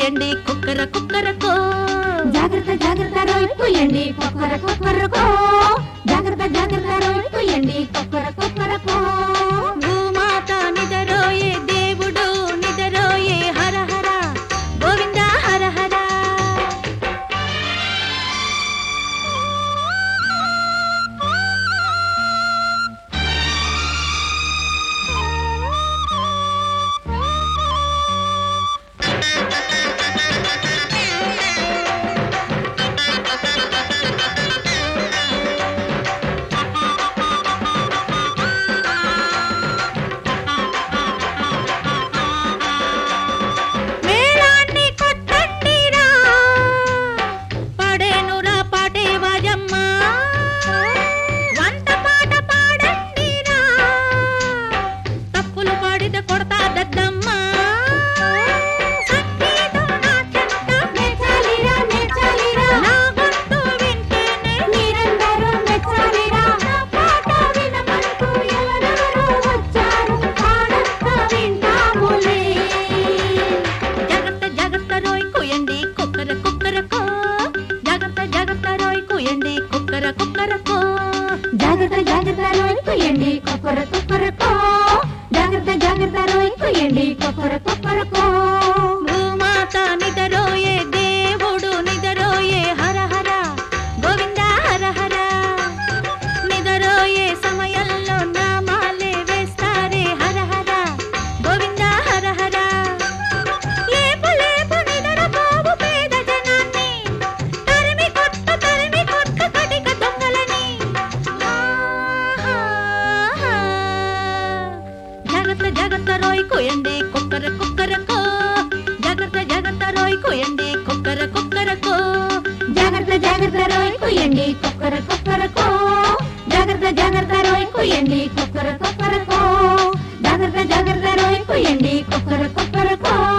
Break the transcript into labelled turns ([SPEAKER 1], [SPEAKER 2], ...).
[SPEAKER 1] కుయండి కుక్కర కుక్కరకో
[SPEAKER 2] జాగ్రత్త జాగ్రత్త రోయ్ కుయ్యండి కొక్కర కొక్కరకో జాగ్రత్త జాగ్రత్త రోయ్ కుయ్యండి కొక్కర కొక్కరకో
[SPEAKER 1] భూమాత నిదరోయే దేవుడు నిదరోయే హర హర గోవింద హర హర మేళాన్ని కొట్టండిరా పడేనురా పాటే వాజమ్మ వంట పాట పాడండిరా తప్పులు పాడితే కొడతా దద్దమ్మ సంగీతం నా చెంత
[SPEAKER 2] మెచ్చాలిరా మెచ్చాలిరా
[SPEAKER 1] నా గొంతు వింటేనే
[SPEAKER 2] మీరందరూ మెచ్చాలిరా నా పాట వినమంటూ ఎవరెవరో వచ్చారు పాడంతా వింటాములే
[SPEAKER 1] జాగ్రత్త జాగ్రత్త రోయ్ కుయండి కుక్కర కుక్కరకో జాగ్రత్త జాగ్రత్త రోయ్ కుయండి కుక్కర కుక్కరకో
[SPEAKER 2] జాగ్రత్త జాగ్రత్త రోయ్ కుయ్యండి కొక్కర కొక్కరకో జాగ్రత్త జాగ్రత్త రోయ్ కుయ్యండి కొక్కర కొక్కరకో
[SPEAKER 1] భూమాత నిదరోయే దేవుడు నిదరోయే హర హర గోవింద హర హర నిదరోయే సమయంలో నామాలే వేస్తారే హర హర గోవింద హర హర లేపు లేపు నిదరపోవు పేద జనాన్ని తరిమి కొట్ట తరిమి కొట్ట కటిక దొంగలని జాగ్రత్త జాగ్రత్త రోయ్ కుయండి కుక్కర కుక్కరకో జాగ్రత్త జాగ్రత్త రోయ్ కుయండి కుక్కర కుక్కరకో
[SPEAKER 2] జాగ్రత్త జాగ్రత్త రోయ్ కుయ్యండి కొక్కర కొక్కరకో జాగ్రత్త జాగ్రత్త రోయ్ కుయ్యండి కొక్కర కొక్కరకో జాగ్రత్త జాగ్రత్త రోయ్ కుయ్యండి కొక్కర కొక్కరకో